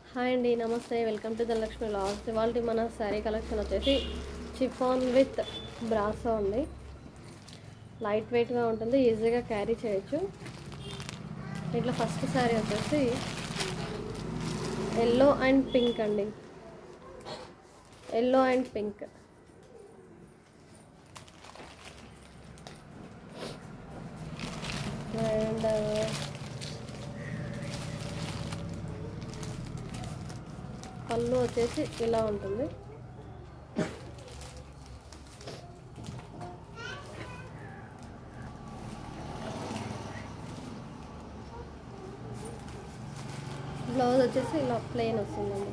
hi అండి నమస్తే welcome to Dhanalakshmi లాస్ ఇవాళ మన శారీ కలెక్షన్ వచ్చేసి చిఫాన్ విత్ బ్రాసో ఉంది లైట్ వెయిట్గా ఉంటుంది ఈజీగా క్యారీ చేయొచ్చు ఇట్లా ఫస్ట్ శారీ వచ్చేసి ఎల్లో అండ్ పింక్ అండి yellow and pink and pallu వచ్చేసి ఇలా ఉంటుంది బ్లౌజ్ వచ్చేసి ఇలా ప్లెయిన్ వస్తుందండి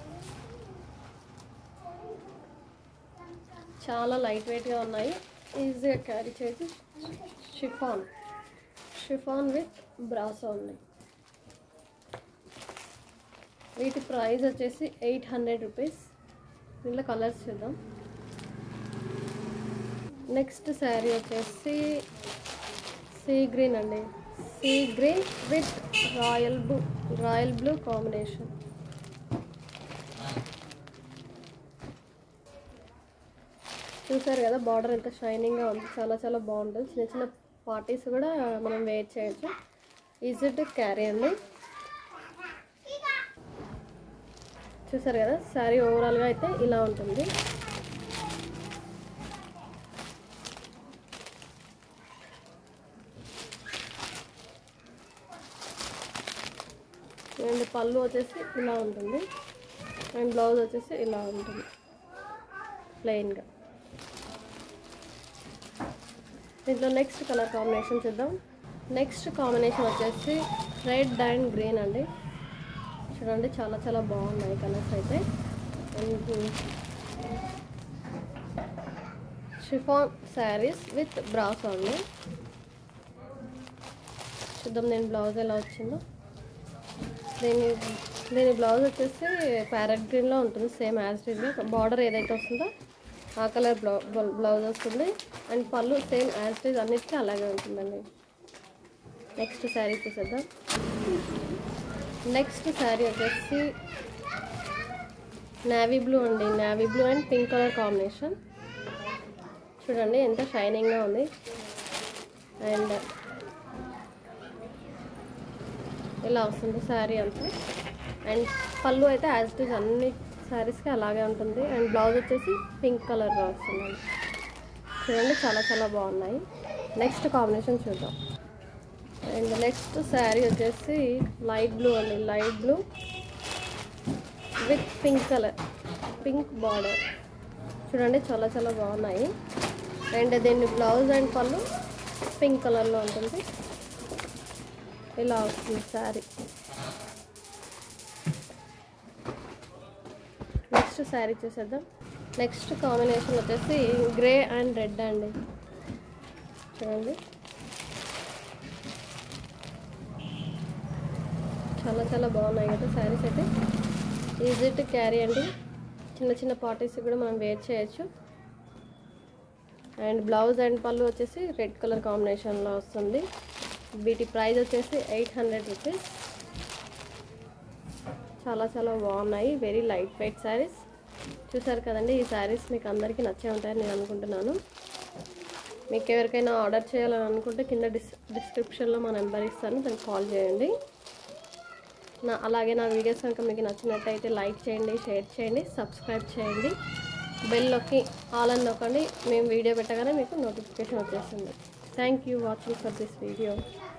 చాలా లైట్ వెయిట్గా ఉన్నాయి ఈజీగా క్యారీ చేసి షిఫాన్ షిఫాన్ విత్ బ్రాసో ఉన్నాయి వీటి ప్రైస్ వచ్చేసి ఎయిట్ హండ్రెడ్ రూపీస్ దీంట్లో కలర్స్ చూద్దాం నెక్స్ట్ శారీ వచ్చేసి సీ గ్రీన్ అండి sea green with royal blue royal blue combination చూసారు కదా బార్డర్ ఎంత షైనింగ్గా ఉంది చాలా చాలా బాగుంటుంది చిన్న చిన్న పార్టీస్ కూడా మనం వేర్ చేయొచ్చు ఈజీ టు క్యారీ అండి చూసారు కదా శారీ ఓవరాల్గా అయితే ఇలా ఉంటుంది అండ్ పళ్ళు వచ్చేసి ఇలా ఉంటుంది అండ్ బ్లౌజ్ వచ్చేసి ఇలా ఉంటుంది ప్లెయిన్గా దీంట్లో నెక్స్ట్ కలర్ కాంబినేషన్ చూద్దాం నెక్స్ట్ కాంబినేషన్ వచ్చేసి రెడ్ అండ్ గ్రీన్ అండి చూడండి చాలా చాలా బాగున్నాయి కలర్స్ అయితే షిఫాన్ శారీస్ విత్ బ్రాస్ అండి చూద్దాం నేను బ్లౌజ్ ఎలా వచ్చిందో దీని దీని బ్లౌజ్ వచ్చేసి ప్యారెట్ గ్రీన్లో ఉంటుంది సేమ్ యాజ్ గా బార్డర్ ఏదైతే వస్తుందో ఆ కలర్ బ్లౌ బ్లౌజ్ వస్తుంది and pallu same as these అన్నిటికీ అలాగే ఉంటుందండి నెక్స్ట్ శారీ చూసేద్దాం నెక్స్ట్ శారీ వచ్చేసి నావీ బ్లూ అండి navy blue and pink colour combination చూడండి ఎంత షైనింగ్గా ఉంది అండ్ ఇలా వస్తుంది శారీ అంతా అండ్ పళ్ళు అయితే యాజ్ ఇట్ ఈస్ అన్ని శారీస్కి అలాగే ఉంటుంది అండ్ బ్లౌజ్ వచ్చేసి పింక్ కలర్లో వస్తుంది చూడండి చాలా చాలా బాగున్నాయి నెక్స్ట్ కాంబినేషన్ చూద్దాం అండ్ నెక్స్ట్ శారీ వచ్చేసి లైట్ బ్లూ అండి light blue with pink colour pink border చూడండి చాలా చాలా బాగున్నాయి అండ్ దీన్ని బ్లౌజ్ అండ్ పళ్ళు పింక్ కలర్లో ఉంటుంది ఇలా వస్తుంది శారీ నెక్స్ట్ శారీ చూసేద్దాం నెక్స్ట్ కాంబినేషన్ వచ్చేసి గ్రే అండ్ రెడ్ అండి చూడండి చాలా చాలా బాగున్నాయి కదా శారీస్ అయితే ఈజీ టు క్యారీ అండి చిన్న చిన్న పార్టీస్ కూడా మనం వేర్ చేయొచ్చు అండ్ బ్లౌజ్ అండ్ పళ్ళు వచ్చేసి రెడ్ కలర్ కాంబినేషన్లో వస్తుంది వీటి ప్రైస్ వచ్చేసి ఎయిట్ హండ్రెడ్ రూపీస్ చాలా చాలా బాగున్నాయి వెరీ లైట్ వెయిట్ శారీస్ చూసారు కదండి ఈ శారీస్ మీకు అందరికీ నచ్చే ఉంటాయని నేను అనుకుంటున్నాను మీకు ఎవరికైనా ఆర్డర్ చేయాలని అనుకుంటే కింద డిస్ డిస్క్రిప్షన్లో మా నెంబర్ ఇస్తాను దానికి కాల్ చేయండి నా అలాగే నా వీడియోస్ కనుక మీకు నచ్చినట్టయితే లైక్ చేయండి షేర్ చేయండి సబ్స్క్రైబ్ చేయండి బెల్ నొక్కి ఆల్ అని నొక్కండి మేము వీడియో పెట్టగానే మీకు నోటిఫికేషన్ వచ్చేస్తుంది thank you watching for this video